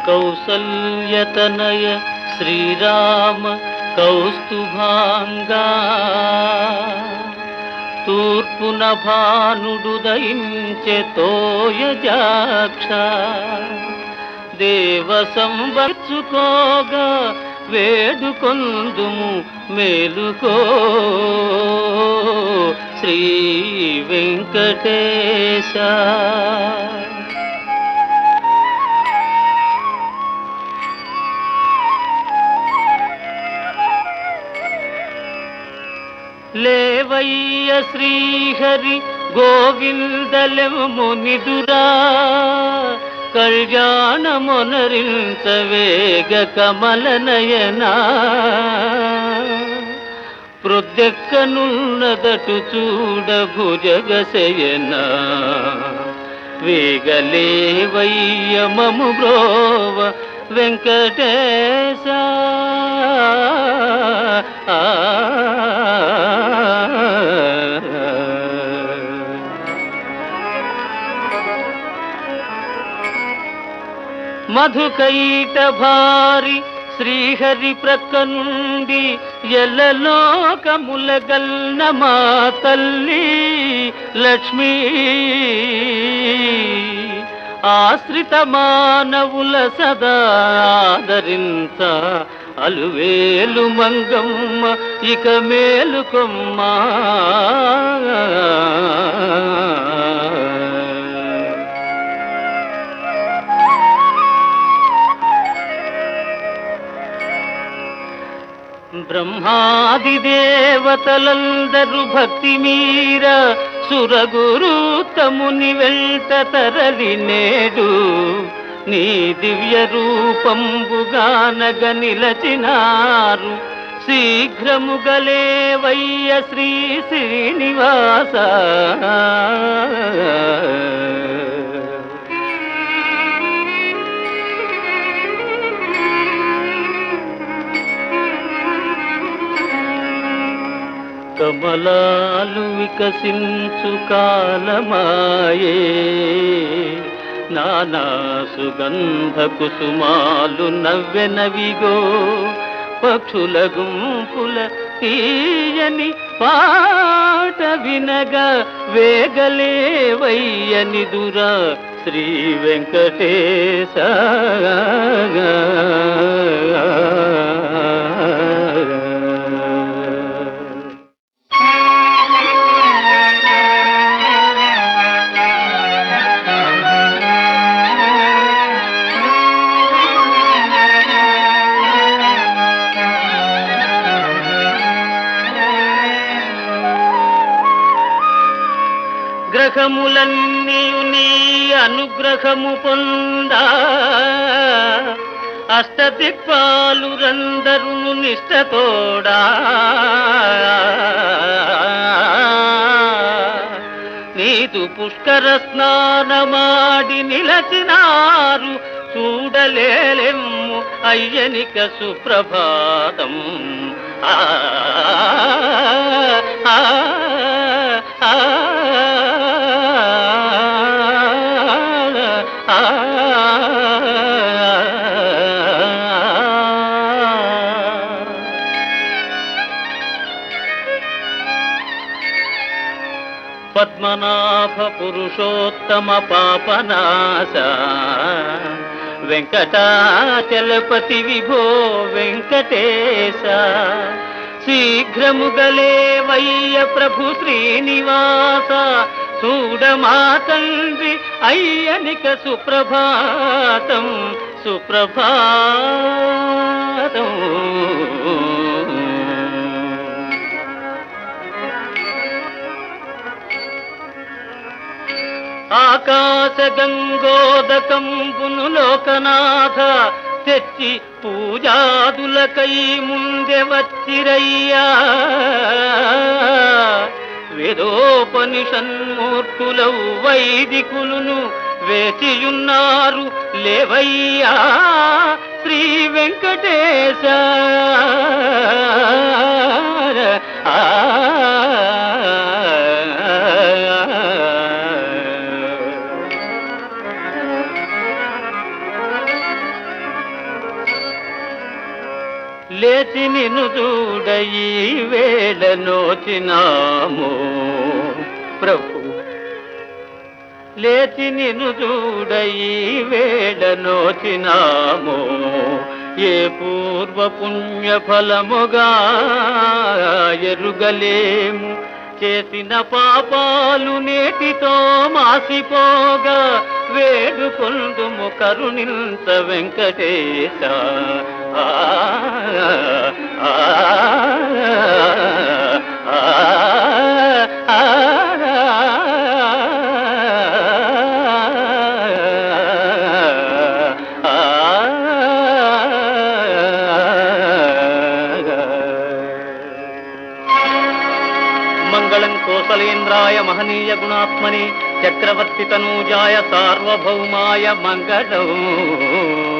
కౌసల్యతనయ శ్రీరామ కౌస్తుభాంగా తూర్పున భానుడు దయించె తోయజాక్ష దేవ సంవర్చుకోగా వేడుకొందుము మేలుకో శ్రీ వెంకటేశ లేవయ్య శ్రీహరి గోవిందలెమునిదురా కళ్యాణమునరించ వేగ కమల నయనా ప్రొద్దెక్కనున్నదటు చూడ భుజగ శయనా వేగలేవయ్య మము బ్రోవ వెంకటేశ ఆ. మధుకైట భారి శ్రీహరి ప్రక్క నుండి ఎల్లలోకముల గల్న మా తల్లి లక్ష్మీ ఆశ్రిత మానవుల సదా ఆదరించ అలువేలు మంగమ్మ ఇక మేలుకొమ్మా బ్రహ్మాది దేవతలందరూ భక్తి మీర సురగురు తముని వెంట తరలి నేడు నీ దివ్య రూపంబుగానగ నిలచినారు శీఘ్రముగలేవయ్య శ్రీ శ్రీనివాస కమలాలు వికసించు కాలమాయే నానా సుగంధ కుసుమాలు నవ్వెనవిగో పక్షుల గుంపుల తీయని పాట వినగా వేగలేవయ్యని దురా శ్రీ వెంకటేశ గ్రహములన్నీ నీ అనుగ్రహము పొందా అష్టదిక్పాలు రందరును నిష్టతోడా నీదు పుష్కర స్నానమాడి నిలచినారు చూడలేలెమ్ము అయ్యనిక సుప్రభాతం ఆ ఆ, ఆ, ఆ, ఆ. పద్మనాభ పురుషోత్తమ పాపనాశ వెంకటాచలపతి విభో వెంకటేశ శీఘ్రముగలేవయ్య ప్రభు శ్రీనివాస చూడమా తండ్రి అయ్యనిక సుప్రభాతం సుప్రభాతం ఆకాశ గంగోదకంబును లోకనాథ తెచ్చి పూజాదులకై ముందె వచ్చిరయ్యా వేదోపనిషన్మూర్తులవు వైదికులును వేచియున్నారు లేవయ్యా శ్రీ వెంకటేశ ఆ లేచి నిన్ను చూడ ఈ వేళ నోచినాము ప్రభు లేచి నిన్ను చూడ ఈ వేళ నోచినాము ఏ పూర్వ పుణ్య ఫలముగా ఎరుగలేము చేసిన పాపాలు నేటితో మాసిపోగా వేడుకొందుము కరుణింత వెంకటేశ ఆ, ఆ, ఆ, ఆ, మంగళం కోసలేంద్రాయ మహనీయ గుణాత్మని చక్రవర్తి తనూజాయ సార్వభౌమాయ మంగళం